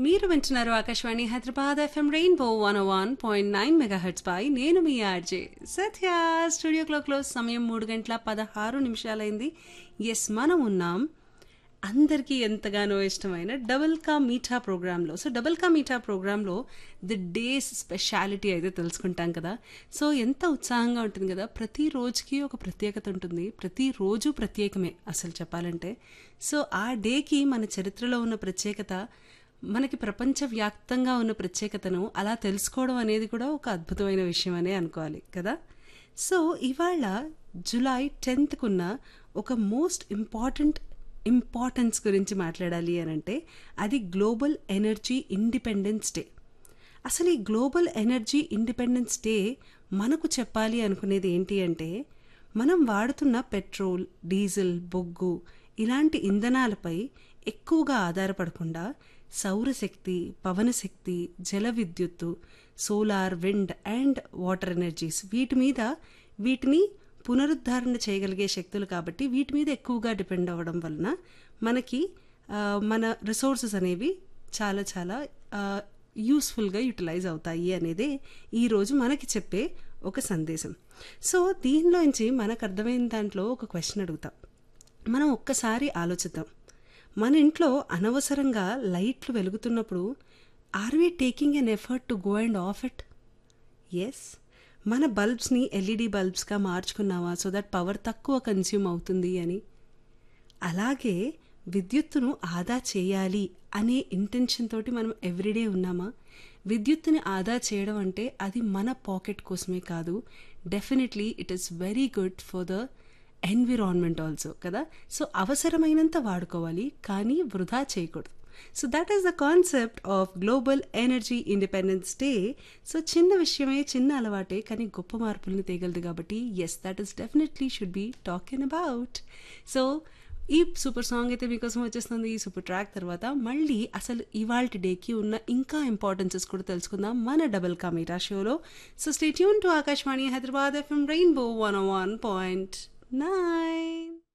మీరు వింటున్నారు Akashvani Hyderabad FM rainbow one one point nine megahertz పై నేను మీ ఆర్జే సత్య స్టూడియో క్లాక్లో సమయం మూడు గంటల పదహారు నిమిషాలైంది ఎస్ మనం ఉన్నాం అందరికీ ఎంతగానో ఇష్టమైన డబుల్ కా మీఠా ప్రోగ్రాంలో సో డబుల్ కా మీఠా ప్రోగ్రాంలో ది డేస్ స్పెషాలిటీ అయితే తెలుసుకుంటాం కదా సో ఎంత ఉత్సాహంగా ఉంటుంది కదా ప్రతి రోజుకి ఒక ప్రత్యేకత ఉంటుంది ప్రతిరోజు ప్రత్యేకమే అసలు చెప్పాలంటే సో ఆ డేకి మన చరిత్రలో ఉన్న ప్రత్యేకత మనకి ప్రపంచవ్యాప్తంగా ఉన్న ప్రత్యేకతను అలా తెలుసుకోవడం అనేది కూడా ఒక అద్భుతమైన విషయం అనే అనుకోవాలి కదా సో ఇవాళ జులై టెన్త్కున్న ఒక మోస్ట్ ఇంపార్టెంట్ ఇంపార్టెన్స్ గురించి మాట్లాడాలి అని అంటే అది గ్లోబల్ ఎనర్జీ ఇండిపెండెన్స్ డే అసలు ఈ గ్లోబల్ ఎనర్జీ ఇండిపెండెన్స్ డే మనకు చెప్పాలి అనుకునేది ఏంటి అంటే మనం వాడుతున్న పెట్రోల్ డీజిల్ బొగ్గు ఇలాంటి ఇంధనాలపై ఎక్కువగా ఆధారపడకుండా సౌరశక్తి పవనశక్తి జల విద్యుత్తు solar wind and water energies వీటి మీద వీటిని పునరుద్ధరణ చేయగలిగే శక్తులు కాబట్టి వీటి మీద ఎక్కువగా డిపెండ్ అవ్వడం వలన మనకి ఆ, మన రిసోర్సెస్ అనేవి చాలా చాలా యూస్ఫుల్గా యూటిలైజ్ అవుతాయి అనేదే ఈరోజు మనకి చెప్పే ఒక సందేశం సో దీనిలోంచి మనకు అర్థమైన దాంట్లో ఒక క్వశ్చన్ అడుగుతాం మనం ఒక్కసారి ఆలోచిద్దాం మన ఇంట్లో అనవసరంగా లైట్లు వెలుగుతున్నప్పుడు are we taking an effort to go and off it yes మన బల్బ్స్ని ఎల్ఈడి బల్బ్స్గా మార్చుకున్నావా సో దట్ పవర్ తక్కువ కన్స్యూమ్ అవుతుంది అని అలాగే విద్యుత్తును ఆదా చేయాలి అనే ఇంటెన్షన్ తోటి మనం ఎవ్రీడే ఉన్నామా విద్యుత్తుని ఆదా చేయడం అంటే అది మన పాకెట్ కోసమే కాదు definitely it is very good for the environment also కదా సో అవసరమైనంత వాడుకోవాలి కానీ వృధా చేయకూడదు so that is the concept of global energy independence day so చిన్న విషయమే చిన్న అలవాటే కానీ గొప్ప మార్పుల్ని తేగలదు కాబట్టి yes that is definitely should be talking about so ఈ సూపర్ సాంగ్ అయితే మీకోసం వచ్చేస్తుంది ఈ సూపర్ ట్రాక్ తర్వాత మళ్ళీ అసలు ఇవాళ డేకి ఉన్న ఇంకా ఇంపార్టెన్సెస్ కూడా తెలుసుకుందాం మన డబుల్ కామీటా షోలో so stay tune to Akashvani Hyderabad FM rainbow one one point nine